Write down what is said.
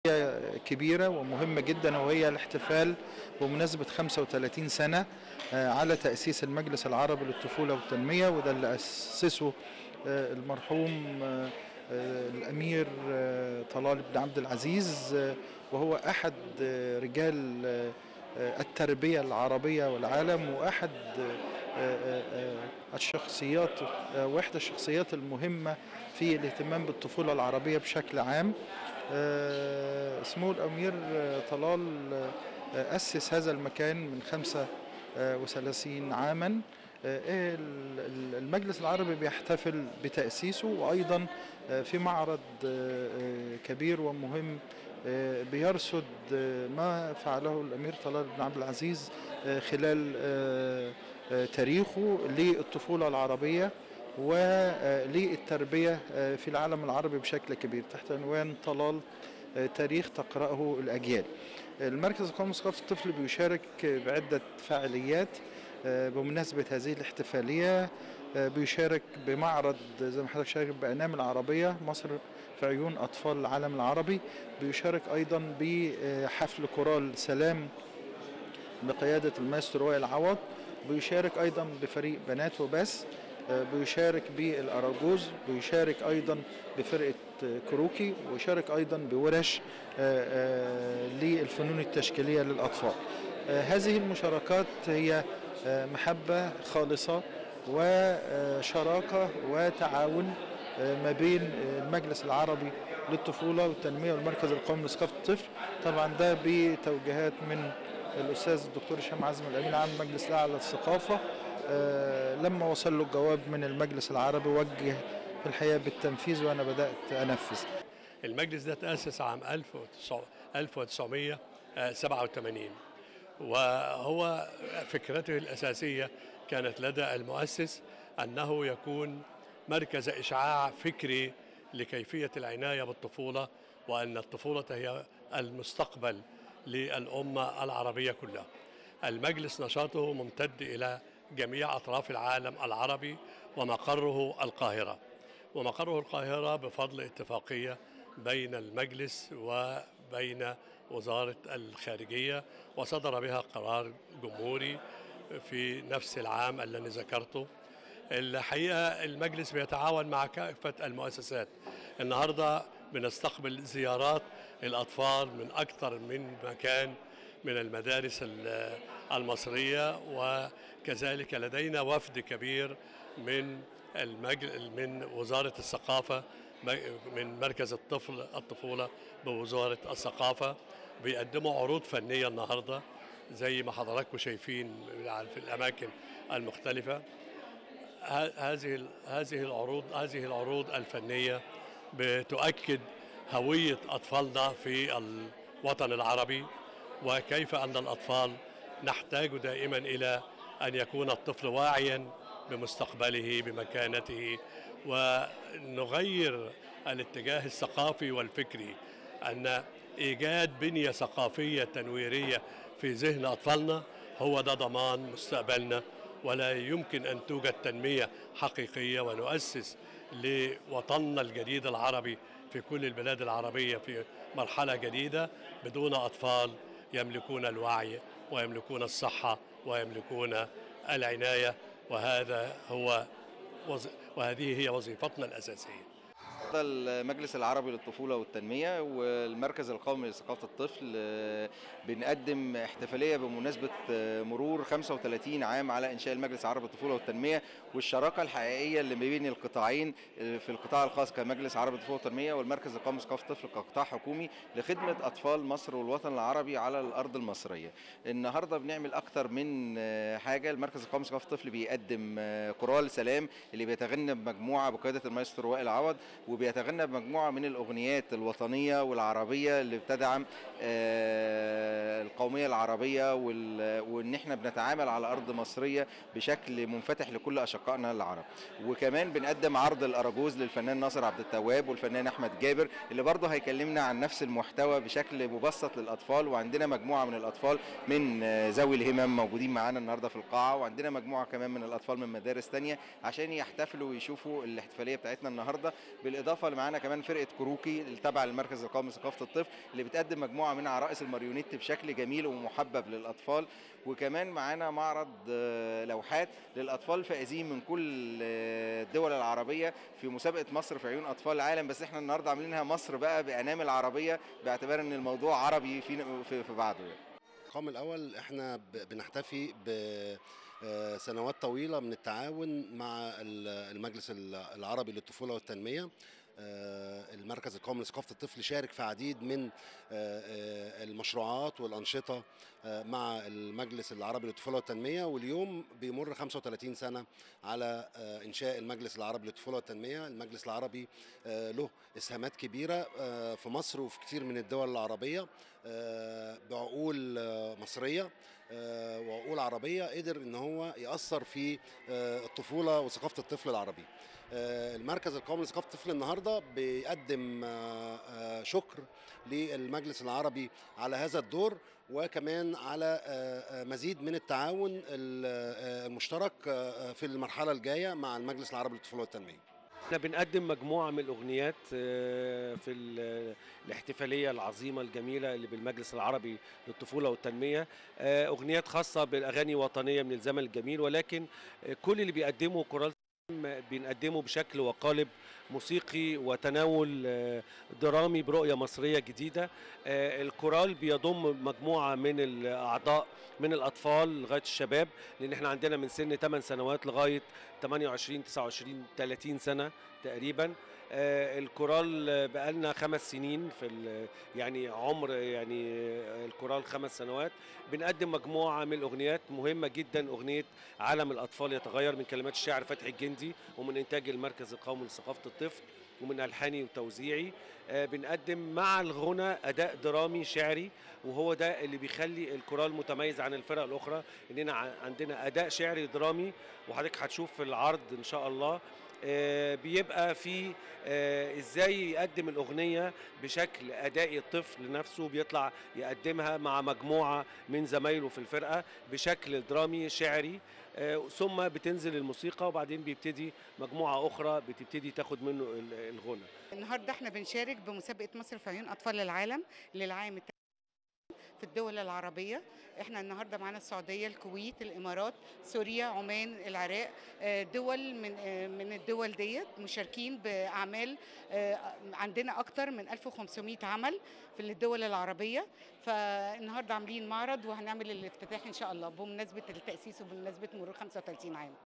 كبيرة ومهمة جدا وهي الاحتفال بمناسبة 35 سنة على تأسيس المجلس العربي للطفولة والتنمية وده اللي أسسه المرحوم الأمير طلال بن عبد العزيز وهو أحد رجال التربية العربية والعالم وأحد الشخصيات واحدى الشخصيات المهمة في الاهتمام بالطفولة العربية بشكل عام سمو الأمير طلال أسس هذا المكان من 35 عاما المجلس العربي بيحتفل بتأسيسه وأيضا في معرض كبير ومهم بيرصد ما فعله الأمير طلال بن عبد العزيز خلال تاريخه للطفولة العربية وللتربية في العالم العربي بشكل كبير تحت عنوان طلال تاريخ تقرأه الأجيال المركز القومي لثقافة الطفل بيشارك بعدة فعاليات بمناسبة هذه الاحتفالية بيشارك بمعرض زي ما حضرتك شارك بأنام العربية مصر في عيون أطفال العالم العربي بيشارك أيضا بحفل كورال سلام بقيادة الماستر وائل عوض بيشارك أيضا بفريق بنات وبس بيشارك بالأراجوز بيشارك أيضا بفرقة كروكي ويشارك أيضا بورش للفنون التشكيلية للأطفال هذه المشاركات هي محبة خالصة وشراكة وتعاون ما بين المجلس العربي للطفولة والتنمية والمركز القومي لثقافة الطفل طبعا ده بتوجيهات من الأستاذ الدكتور هشام عزمي الأمين العام المجلس الأعلى للثقافة لما وصل له الجواب من المجلس العربي وجه في الحقيقة بالتنفيذ وأنا بدأت أنفذ المجلس ده تأسس عام 1987 وهو فكرته الأساسية كانت لدى المؤسس أنه يكون مركز إشعاع فكري لكيفية العناية بالطفولة وأن الطفولة هي المستقبل للأمة العربية كلها المجلس نشاطه ممتد إلى جميع أطراف العالم العربي ومقره القاهرة ومقره القاهرة بفضل اتفاقية بين المجلس وبين وزارة الخارجية وصدر بها قرار جمهوري في نفس العام الذي ذكرته الحقيقة المجلس بيتعاون مع كافة المؤسسات النهاردة بنستقبل زيارات الأطفال من أكثر من مكان من المدارس المصرية وكذلك لدينا وفد كبير من المجل من وزارة الثقافة من مركز الطفل الطفولة بوزارة الثقافة بيقدموا عروض فنية النهاردة زي ما حضراتكم شايفين في الأماكن المختلفة هذه هذه العروض هذه العروض الفنية بتؤكد هوية أطفالنا في الوطن العربي وكيف أن الأطفال نحتاج دائما إلى أن يكون الطفل واعيا بمستقبله بمكانته ونغير الاتجاه الثقافي والفكري أن إيجاد بنية ثقافية تنويرية في ذهن أطفالنا هو ده ضمان مستقبلنا ولا يمكن أن توجد تنمية حقيقية ونؤسس لوطننا الجديد العربي في كل البلاد العربية في مرحلة جديدة بدون أطفال يملكون الوعي ويملكون الصحة ويملكون العناية وهذا هو وهذه هي وظيفتنا الأساسية المجلس العربي للطفولة والتنمية والمركز القومي لثقافة الطفل بنقدم احتفالية بمناسبة مرور 35 عام على إنشاء المجلس العربي للطفولة والتنمية والشراكة الحقيقية اللي ما بين القطاعين في القطاع الخاص كمجلس عربي للطفولة والتنمية والمركز القومي لثقافة الطفل كقطاع حكومي لخدمة أطفال مصر والوطن العربي على الأرض المصرية النهاردة بنعمل أكتر من حاجة المركز القومي لثقافة الطفل بيقدم كورال سلام اللي بيتغنى بمجموعة بقيادة المايسترو وائل عوض وبيتغنى بمجموعة من الأغنيات الوطنية والعربية اللي بتدعم القومية العربية وإن احنا بنتعامل على أرض مصرية بشكل منفتح لكل أشقائنا العرب وكمان بنقدم عرض الأراجوز للفنان ناصر عبد التواب والفنان أحمد جابر اللي برضه هيكلمنا عن نفس المحتوى بشكل مبسط للأطفال وعندنا مجموعة من الأطفال من ذوي الهمم موجودين معانا النهاردة في القاعة وعندنا مجموعة كمان من الأطفال من مدارس تانية عشان يحتفلوا ويشوفوا الاحتفالية بتاعتنا النهاردة بالإضافة بالاضافه اللي معانا كمان فرقه كروكي اللي تابعه للمركز القومي لثقافه الطفل اللي بتقدم مجموعه من عرائس الماريونيت بشكل جميل ومحبب للاطفال وكمان معانا معرض آه، لوحات للاطفال الفائزين من كل آه، الدول العربيه في مسابقه مصر في عيون اطفال العالم بس احنا النهارده عاملينها مصر بقى بانامل عربيه باعتبار ان الموضوع عربي في في, في بعضه يعني. القام الأول احنا ب- بنحتفي بسنوات طويلة من التعاون مع ال- المجلس ال- العربي للطفولة والتنمية آه، المركز القومي لثقافة الطفل شارك في عديد من آه، آه، المشروعات والأنشطة آه، مع المجلس العربي للطفولة والتنمية واليوم بيمر 35 سنة على آه، إنشاء المجلس العربي للطفولة والتنمية المجلس العربي آه، له إسهامات كبيرة آه، في مصر وفي كتير من الدول العربية آه، بعقول آه، مصريه آه، وعقول عربيه قدر ان هو ياثر في آه، الطفوله وثقافه الطفل العربي آه، المركز القومي لثقافه الطفل النهارده بيقدم آه، آه، شكر للمجلس العربي على هذا الدور وكمان على آه، آه، مزيد من التعاون ال- آه، المشترك آه، في المرحله الجايه مع المجلس العربي للطفوله والتنميه احنا بنقدم مجموعة من الأغنيات آه، في ال- الاحتفالية العظيمة الجميلة اللي بالمجلس العربي للطفولة والتنمية آه، أغنيات خاصة بالأغاني وطنية من الزمن الجميل ولكن آه، كل اللي بيقدمه كورال سيم بنقدمه بشكل وقالب موسيقي وتناول آه، درامي برؤية مصرية جديدة آه، الكورال بيضم مجموعة من الأعضاء من الأطفال لغاية الشباب لأن احنا عندنا من سن 8 سنوات لغاية 28 29 30 سنة تقريبا آه، الكورال آه، بقالنا خمس سنين في ال- يعني عمر يعني آه، الكورال خمس سنوات بنقدم مجموعة من الأغنيات مهمة جدا أغنية عالم الأطفال يتغير من كلمات الشاعر فتحي الجندي ومن إنتاج المركز القومي لثقافة الطفل ومن ألحاني وتوزيعي آه، بنقدم مع الغنى أداء درامي شعري وهو ده اللي بيخلي الكورال متميز عن الفرق الأخرى إننا ع- عندنا أداء شعري درامي وحضرتك هتشوف في العرض إن شاء الله آه، بيبقى في آه، ازاي يقدم الاغنيه بشكل ادائي الطفل نفسه بيطلع يقدمها مع مجموعه من زمايله في الفرقه بشكل درامي شعري آه، ثم بتنزل الموسيقى وبعدين بيبتدي مجموعه اخرى بتبتدي تاخد منه ال- الغنى النهارده احنا بنشارك بمسابقه مصر في عيون اطفال العالم للعام الت- في الدول العربيه احنا النهارده معانا السعوديه الكويت الامارات سوريا عمان العراق آه، دول من آه، من الدول ديت مشاركين باعمال آه، عندنا اكتر من 1500 عمل في الدول العربيه فالنهارده عاملين معرض وهنعمل الافتتاح ان شاء الله بمناسبه التاسيس وبمناسبه مرور 35 عام